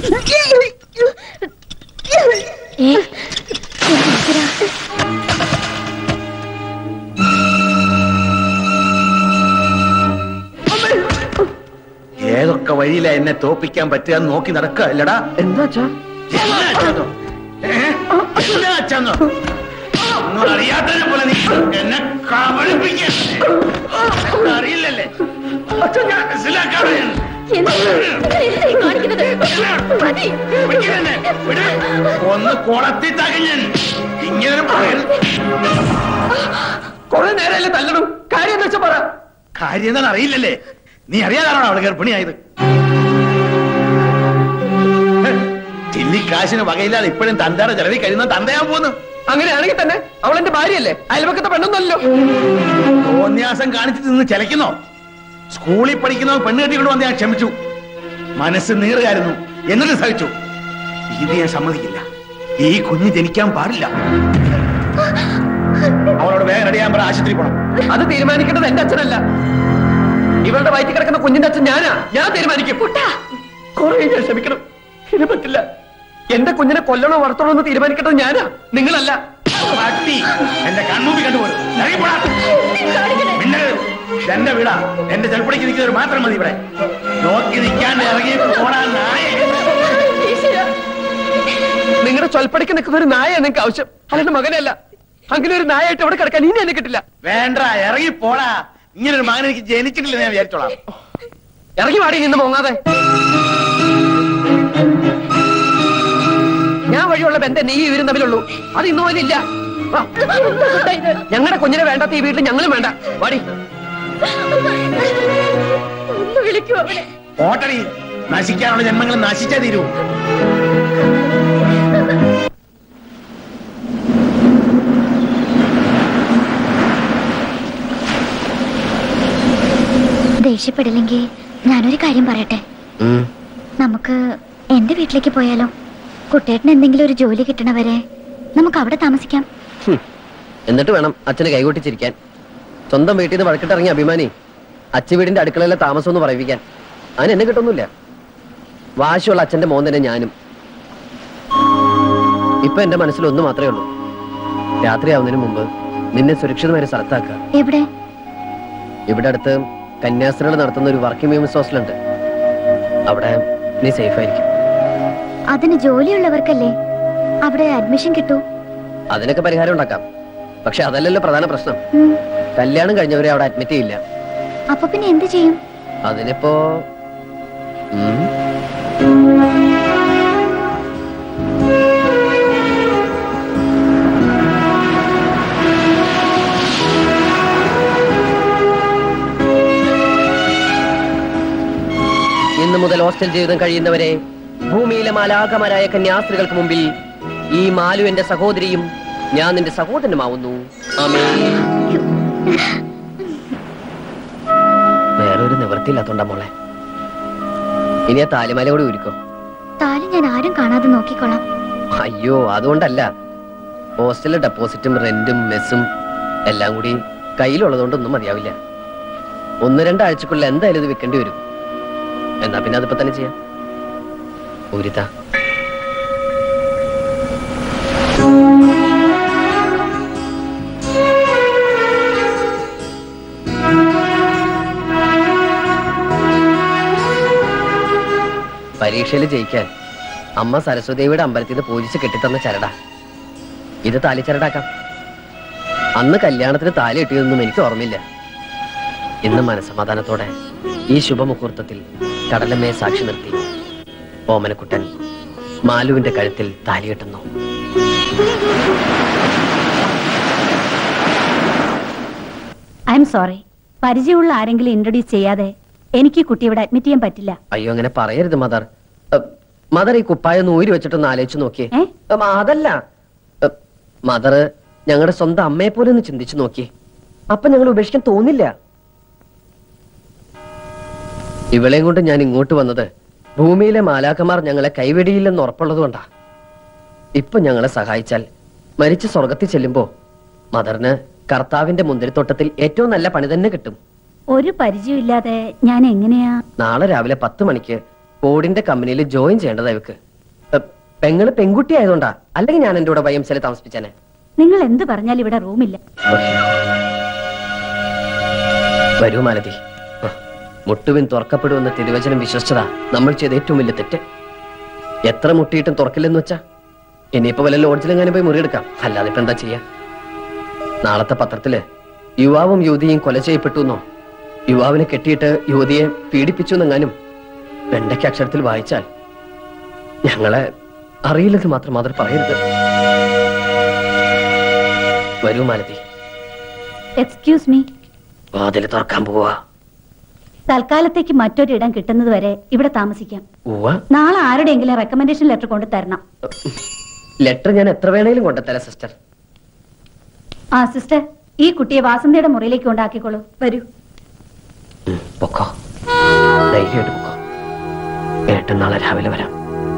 ഏ എന്റെ ഈശ്വരാ. ഏതൊക്കെ വഴിയിലാ എന്നെ തോപ്പിക്കാൻ പറ്റുക എന്ന് നോക്കി നടക്കുക അല്ലടാ എന്താ അച്ഛാ എന്നാ അച്ഛനോ? ഏ? എന്നാ അച്ഛനോ? ഒന്നും അറിയാത്തതിനെ പോലെ നീ എന്നെ കബളിപ്പിക്കാൻ അറിയില്ലല്ലേ മനസ്സിലാക്കാതെ ഞാൻ. എന്താ എന്താ ഈ കാണിക്കുന്നത് മതി. പിടിക്കരുതെന്നെ. വിട്. ഒന്ന് കുളത്തി തകഞ്ഞൻ ഇങ്ങനെ പറയരുത്. കൊറേ നേരമല്ലേ തല്ലണു കാര്യം എന്താ വെച്ചാ പറ കാര്യം എന്താണെന്ന് അറിയില്ലല്ലേ നീ അറിയാതാണോ അവള് ഗർഭിണിയായത് ഹെ, ചില്ലി കാശിന് വകയില്ലാതെ ഇപ്പോഴും തന്തയുടെ ചെലവിൽ കഴിയുന്ന തന്തയാൻ പോകുന്നു അങ്ങനെയാണെങ്കിൽ തന്നെ അവൾ എന്റെ ഭാര്യയല്ലേ അയൽവക്കത്തെ പെണ്ണൊന്നല്ലോ തോന്യാസം കാണിച്ചിട്ട് നിന്ന് ചെലക്കുന്നോ സ്കൂളിൽ പഠിക്കുന്നോ പെണ്ണ് കെട്ടിക്കൊണ്ട് വന്ന് ഞാൻ ക്ഷമിച്ചു മനസ്സ് നീറുകയായിരുന്നു എന്നിട്ട് സഹിച്ചു ഇത് ഞാൻ സമ്മതിക്കില്ല ഈ കുഞ്ഞ് ജനിക്കാൻ പാടില്ല അവളോട് വേഗം റെഡിയാൻ പറ ആശുപത്രി പോണം അത് തീരുമാനിക്കേണ്ടത് എന്റെ അച്ഛനല്ല ഇവളുടെ വയറ്റിൽ കിടക്കുന്ന കുഞ്ഞിന്റെ അച്ഛൻ ഞാനാ ഞാൻ തീരുമാനിക്കും കുറെ ഞാൻ ക്ഷമിക്കണം ഇത് പറ്റില്ല എന്റെ കുഞ്ഞിനെ കൊല്ലണോ വളർത്തണോ എന്ന് തീരുമാനിക്കേണ്ടത് ഞാനാ നിങ്ങളല്ല പട്ടി എന്റെ കൺമുമ്പിൽ കണ്ടുപോലും ഇറങ്ങിപ്പോടാ മിണ്ടരുത്. എന്റെ വീടാ എന്റെ ചെൽപ്പടിക്ക് നിൽക്കുന്നവർ മാത്രം മതി ഇവിടെ നോക്കി നിൽക്കാണ്ട് ഇറങ്ങി പോടാൻ നായ നിങ്ങളുടെ ചൊൽപ്പടിക്ക് നിൽക്കുന്ന ഒരു നായ നിങ്ങൾക്ക് ആവശ്യം അല്ലാണ്ട് മകനല്ല അങ്ങനെ ഒരു നായായിട്ട് അവിടെ കിടക്കാൻ ഇനി എന്നെ കിട്ടില്ല വേണ്ട ഇറങ്ങി പോടാ ഇങ്ങനെ ഒരു മകൻ എനിക്ക് ജനിച്ചിട്ടില്ല ഞാൻ വിചാരിച്ചോളാം ഇറങ്ങി വാടി നിന്ന് മോങ്ങാതെ ഞാൻ വഴിയുള്ള ബന്ധം നീ ഇവരും തമ്മിലുള്ളൂ അത് ഇന്നു പോലും ഇല്ല ഞങ്ങളുടെ കുഞ്ഞിനെ വേണ്ടാത്ത ഈ വീട്ടിൽ ഞങ്ങളും വേണ്ട വാടി ഒന്ന് വിളിക്കൂ അവനെ ഓട്ടടി നശിക്കാനുള്ള ജന്മങ്ങൾ നശിച്ചേ തീരൂ ദേഷ്യപ്പെടില്ലെങ്കിൽ ഞാനൊരു കാര്യം പറയട്ടെ നമുക്ക് എന്റെ വീട്ടിലേക്ക് പോയാലോ കുട്ടേട്ടന് എന്തെങ്കിലും ഒരു ജോലി കിട്ടണവരെ നമുക്ക് അവിടെ താമസിക്കാം എന്നിട്ട് വേണം അച്ഛന് കൈകൊട്ടിച്ചിരിക്കാൻ സ്വന്തം വീട്ടിൽ നിന്ന് വഴക്കിട്ടിറങ്ങിയ അഭിമാനി അച്ഛ വീടിന്റെ അടുക്കളയിലെ താമസം എന്ന് പറയിപ്പിക്കാൻ അതിന് എന്നെ കിട്ടൊന്നുമില്ല വാശിയുള്ള അച്ഛന്റെ മോൻ തന്നെ ഞാനും ഇപ്പൊ എന്റെ മനസ്സിൽ ഒന്ന് മാത്രമേ ഉള്ളൂ രാത്രിയാവുന്നതിന് മുമ്പ് നിന്നെ സുരക്ഷിതമായ ഒരു സ്ഥലത്താക്കുക എവിടെ ഇവിടെ അടുത്ത് കന്യാസ്ത്രീകൾ നടത്തുന്ന ഒരു വർക്കിംഗ് വിമൻസ് ഹോസ്റ്റലുണ്ട് അവിടെ നീ സേഫ് ആയിരിക്കും അതിന് ജോലിയുള്ളവർക്കല്ലേ അവിടെ അഡ്മിഷൻ കിട്ടൂ അതിനൊക്കെ പരിഹാരം ഉണ്ടാക്കാം പക്ഷെ അതല്ലല്ലോ പ്രധാന പ്രശ്നം ഉം. കല്യാണം കഴിഞ്ഞവരെ അവിടെ അഡ്മിറ്റ് ചെയ്യില്ല അപ്പൊ പിന്നെ എന്ത് ചെയ്യും അതിനിപ്പോ ഉം, ഇന്നു മുതൽ ഹോസ്റ്റൽ ജീവിതം കഴിയുന്നവരെ ഭൂമിയിലെ മാലാകമാരായ കന്യാസ്ത്രീകൾക്ക് മുമ്പിൽ ഈ മാലു എന്റെ സഹോദരിയും ഞാൻ നിന്റെ സഹോദരനുമാവുന്നു ആമേ വേറൊരു നിവൃത്തിയില്ലാത്തോണ്ടാ മോളെ ഇനി ആ താലിമാല കൂടി ഉരുക്കോ താലി ഞാൻ ആരും കാണാതെ നോക്കിക്കോളാം അയ്യോ അതുകൊണ്ടല്ല ഹോസ്റ്റലിലെ ഡെപ്പോസിറ്റും റെന്റും മെസ്സും എല്ലാം കൂടി കയ്യിലുള്ളതുകൊണ്ടൊന്നും മതിയാവില്ല ഒന്ന് രണ്ടാഴ്ചക്കുള്ളിൽ എന്തായാലും ഇത് വിൽക്കേണ്ടി വരും എന്നാ പിന്നെ അതിപ്പോ തന്നെ ചെയ്യാം ഊരിത പരീക്ഷയിൽ ജയിക്കാൻ അമ്മ സരസ്വതിയുടെ അമ്പലത്തിൽ നിന്ന് പൂജിച്ച് കെട്ടിത്തന്ന ചരടാ ഇത് താലിച്ചരടാക്കാം അന്ന് കല്യാണത്തിന് താലി കിട്ടിയതൊന്നും എനിക്ക് ഓർമ്മയില്ല ഇന്ന് മനസമാധാനത്തോടെ ഈ ശുഭമുഹൂർത്തത്തിൽ കടലമ്മയെ സാക്ഷി നിർത്തി ഓമനക്കുട്ടൻ മാലുവിന്റെ കഴുത്തിൽ താലി കെട്ടുന്നു ഐ എം സോറി പരിചയമുള്ള ആരെങ്കിലും ഇൻട്രൊഡ്യൂസ് ചെയ്യാതെ എനിക്ക് ഈ കുട്ടി ഇവിടെ അഡ്മിറ്റ് ചെയ്യാൻ പറ്റില്ല അയ്യോ അങ്ങനെ പറയരുത് മദർ അ, മദർ ഈ കുപ്പായൊന്ന് ഊരി വെച്ചിട്ടൊന്ന് ആലോചിച്ച് നോക്കിയേ ഏ? അ, അതല്ല അ, മദർ ഞങ്ങളുടെ സ്വന്തം അമ്മയെ പോലെ ഒന്ന് ചിന്തിച്ചു നോക്കിയേ അപ്പൊ ഞങ്ങൾ ഉപേക്ഷിക്കാൻ തോന്നില്ല ഇവളെയും കൊണ്ട് ഞാൻ ഇങ്ങോട്ട് വന്നത് ഭൂമിയിലെ മാലാക്കന്മാർ ഞങ്ങളെ കൈവെടിയില്ലെന്ന് ഉറപ്പുള്ളത് കൊണ്ടാ ഇപ്പൊ ഞങ്ങളെ സഹായിച്ചാൽ മരിച്ച് സ്വർഗത്തിൽ ചെല്ലുമ്പോ മദറിന് കർത്താവിന്റെ മുന്തിരിത്തോട്ടത്തിൽ ഏറ്റവും നല്ല പണി തന്നെ കിട്ടും ഒരു പരിചയമില്ലാതെ ഞാൻ എങ്ങനെയാ നാളെ രാവിലെ പത്ത് മണിക്ക് ബോർഡിന്റെ കമ്പനിയിൽ ജോയിൻ ചെയ്യേണ്ടതാ ഇവക്ക് എ, പെങ്ങള് പെൺകുട്ടി ആയതുകൊണ്ടാ അല്ലെങ്കിൽ ഞാൻ എന്റെ കൂടെ വൈ എം സിയിൽ താമസിപ്പിച്ചേനെ നിങ്ങൾ എന്ത് പറഞ്ഞാലും ഇവിടെ റൂമില്ല വരൂ മാലതി ആ, മുട്ടുവിൻ തുറക്കപ്പെടുമെന്ന തിരുവചനം വിശ്വസിച്ചതാ നമ്മൾ ചെയ്ത ഏറ്റവും വലിയ തെറ്റ് എത്ര മുട്ടിയിട്ടും തുറക്കില്ലെന്ന് വെച്ചാ ഇനിയിപ്പോ വല്ല ലോഡ്ജിലെങ്ങാനും പോയി മുറിയെടുക്കാം അല്ലാതെ ഇപ്പൊ എന്താ ചെയ്യാ നാളത്തെ പത്രത്തില് യുവാവും യുവതിയും കൊല ചെയ്യപ്പെട്ടു എന്നോ യുവാവിനെ കെട്ടിയിട്ട് യുവതിയെ പീഡിപ്പിച്ചു എന്നെങ്ങാനും വെണ്ടയ്ക്ക് അക്ഷരത്തിൽ വായിച്ചാൽ ഞങ്ങളെ അറിയില്ലെന്ന് മാത്രം മാത്രം പറയരുത് വരൂ മാലതി എക്സ്ക്യൂസ് മീ വാതിൽ തുറക്കാൻ പോവാ തൽക്കാലത്തേക്ക് മറ്റൊരിടം കിട്ടുന്നത് വരെ ഇവിടെ താമസിക്കാം ഉവ്വ നാളെ ആരുടെയെങ്കിലും റെക്കമെൻഡേഷൻ ലെറ്റർ കൊണ്ട് തരണം ലെറ്റർ ഞാൻ എത്ര വേണേലും കൊണ്ടുത്തരാം സിസ്റ്റർ ആ സിസ്റ്റർ ഈ കുട്ടിയെ വാസന്തിയുടെ മുറിയിലേക്ക് കൊണ്ടാക്കിക്കോളൂ വരൂ ഉം, പൊക്കോ ധൈര്യമായിട്ട് പൊക്കോ ഏട്ടൻ നാളെ രാവിലെ വരാം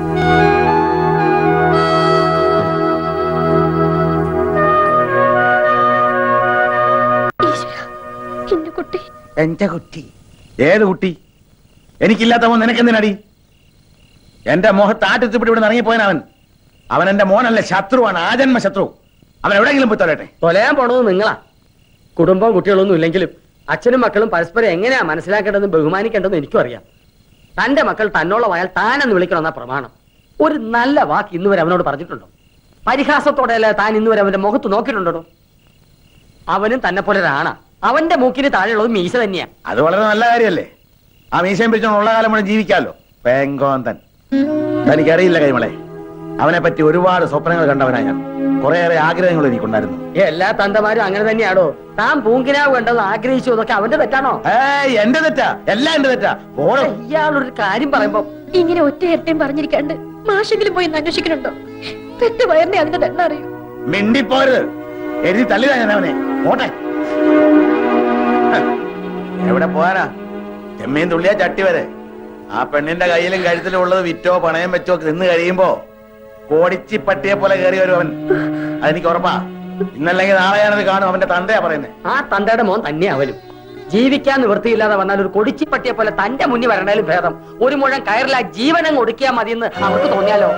എന്റെ കുട്ടി എന്റെ കുട്ടി ഏത് കുട്ടി എനിക്കില്ലാത്ത മോൻ നിനക്കെന്തിനടി എന്റെ മോഹത്ത് ആറ്റത്തിപ്പിട്ട് ഇവിടെ ഇറങ്ങിപ്പോയൻ അവൻ അവൻ എന്റെ മോനല്ല ശത്രുവാണ് ആജന്മ ശത്രു അവൻ എവിടെയെങ്കിലും പോയി തൊലട്ടെ തൊലയാൻ പോണത് നിങ്ങളാ കുടുംബവും കുട്ടികളൊന്നും ഇല്ലെങ്കിലും അച്ഛനും മക്കളും പരസ്പരം എങ്ങനെയാ മനസ്സിലാക്കേണ്ടതെന്ന് ബഹുമാനിക്കേണ്ടതെന്ന് എനിക്കും അറിയാം തന്റെ മക്കൾ തന്നോളമായാൽ താനെന്ന് വിളിക്കണമെന്ന പ്രമാണം ഒരു നല്ല വാക്ക് ഇന്ന് വരെ അവനോട് പറഞ്ഞിട്ടുണ്ടോ പരിഹാസത്തോടെയല്ല താൻ ഇന്ന് വരെ അവന്റെ മുഖത്ത് നോക്കിയിട്ടുണ്ടോ അവനും തന്നെ പോലെ ഒരാണ അവന്റെ മൂക്കിന് താഴെയുള്ളത് മീശ തന്നെയാ അത് വളരെ നല്ല കാര്യമല്ലേ ആ മീശയും പിടിച്ചോണ്ട് ഉള്ള കാലം മുഴുവൻ ജീവിക്കാമല്ലോ പെങ്കോന്തൻ തനിക്കറിയില്ല കൈമളെ അവനെ പറ്റി ഒരുപാട് സ്വപ്നങ്ങൾ കണ്ടവനാ ഞാൻ കുറേയേറെ ആഗ്രഹങ്ങൾ എനിക്കുണ്ടായിരുന്നു എല്ലാ തന്തമാരും അങ്ങനെ തന്നെയാണോ താൻ പൂങ്കിനാവ് കണ്ടത് ആഗ്രഹിച്ചു അതൊക്കെ അവന്റെ തെറ്റാണോ ഏയ് എന്റെ തെറ്റാ എല്ലാം എന്റെ തെറ്റാ ഓരോ ഇയാളൊരു കാര്യം പറയുമ്പോ ഇങ്ങനെ ഒറ്റ ഇരട്ടയും പറഞ്ഞിരിക്കാണ്ട് മാഷെങ്കിലും പോയി ഒന്ന് അന്വേഷിക്കണുണ്ടോ പെറ്റ വയറിനെ അതിന്റെ ദണ്ണ അറിയൂ മിണ്ടിപ്പോരുത് എഴുതി തള്ളിതാ ഞാൻ അവനെ പോട്ടെ ഹ്, എവിടെ പോകാനാ ചെമ്മീൻ തുള്ളിയാ ചട്ടി വരെ ആ പെണ്ണിന്റെ കയ്യിലും കഴുത്തിലും ഉള്ളത് വിറ്റോ പണയം വെച്ചോ നിന്ന് കഴിയുമ്പോ കോടിച്ചി പട്ടിയെ പോലെ കയറി വരും അവൻ അതെനിക്ക് ഉറപ്പാ ഇന്നല്ലെങ്കിൽ നാളെ ഞാനത് കാണും അവന്റെ തന്തയാ പറയുന്നത് ആ തന്തയുടെ മോൻ തന്നെ അവലും ജീവിക്കാൻ നിവൃത്തിയില്ലാതെ വന്നാൽ ഒരു കൊടിച്ചിപ്പട്ടിയെ പോലെ തന്റെ മുന്നിൽ വരണേലും ഭേദം ഒരു മുഴം കയറില്ല ജീവനങ്ങ് ഒടുക്കിയാൽ മതിയെന്ന് അവർക്ക് തോന്നിയാലോ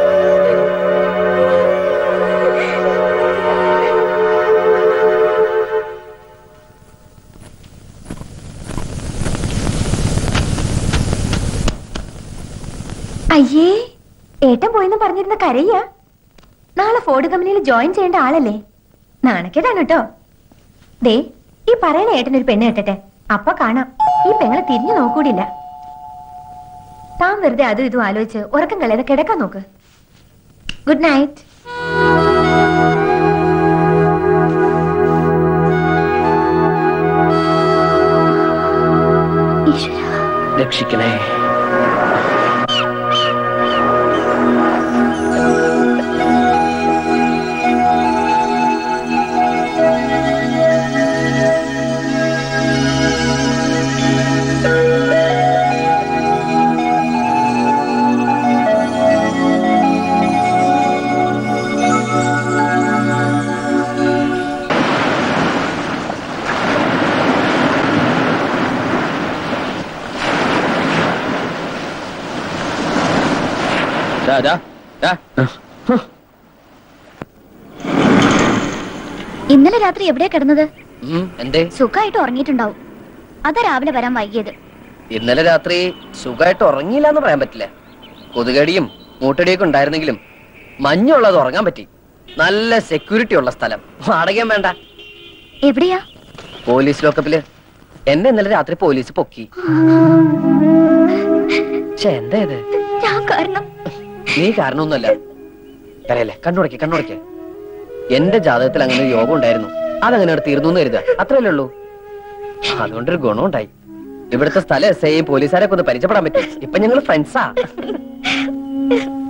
അയ്യേ ഏട്ടൻ പോയെന്ന് പറഞ്ഞിരുന്ന കരയ്യ നാളെ ഫോർഡ് കമ്പനിയിൽ ജോയിൻ ചെയ്യേണ്ട ആളല്ലേ നാണക്കേടാണ് കേട്ടോ ദേ ഈ പറയണ ഏട്ടൻ ഒരു പെണ്ണ് കെട്ടട്ടെ അപ്പൊ കാണാം ഈ പെങ്ങളെ തിരിഞ്ഞു നോക്കൂടില്ല താൻ വെറുതെ അതും ഇതും ആലോചിച്ച് ഉറക്കം കളയാതെ കിടക്കാൻ നോക്ക് ഗുഡ് നൈറ്റ് രക്ഷിക്കണേ ദാ, ദാ, ദാ. ഇന്നലെ രാത്രി എവിടെയാ കിടന്നത് ഉം, എന്തേ സുഖമായിട്ട് ഉറങ്ങിയിട്ടുണ്ടാവും അതാ രാവിലെ വരാൻ വൈകിയത് ഇന്നലെ രാത്രി സുഖമായിട്ട് ഉറങ്ങിയില്ല എന്ന് പറയാൻ പറ്റില്ല കൊതുകടിയും മൂട്ടടിയൊക്കെ ഉണ്ടായിരുന്നെങ്കിലും മഞ്ഞുള്ളത് ഉറങ്ങാൻ പറ്റി നല്ല സെക്യൂരിറ്റി ഉള്ള സ്ഥലം വാടകയും വേണ്ട എവിടെയാ പോലീസ് ലോക്കപ്പില് എന്നെ ഇന്നലെ രാത്രി പോലീസ് പൊക്കി പക്ഷെ എന്താ ഇത് ഞാൻ കാരണം നീ കാരണമൊന്നുമല്ല കരയല്ലേ കണ്ണുടയ്ക്ക് കണ്ണുടയ്ക്ക് എന്റെ ജാതകത്തിൽ അങ്ങനെ ഒരു യോഗം ഉണ്ടായിരുന്നു അതങ്ങനെ അവിടെ തീർന്നു എന്ന് കരുതുക അത്രയല്ലേ ഉള്ളൂ അതുകൊണ്ടൊരു ഗുണമുണ്ടായി ഇവിടുത്തെ സ്ഥലം എസ് ഐയും പോലീസുകാരൊക്കെ ഒന്ന് പരിചയപ്പെടാൻ പറ്റും ഇപ്പൊ ഞങ്ങൾ ഫ്രണ്ട്സാ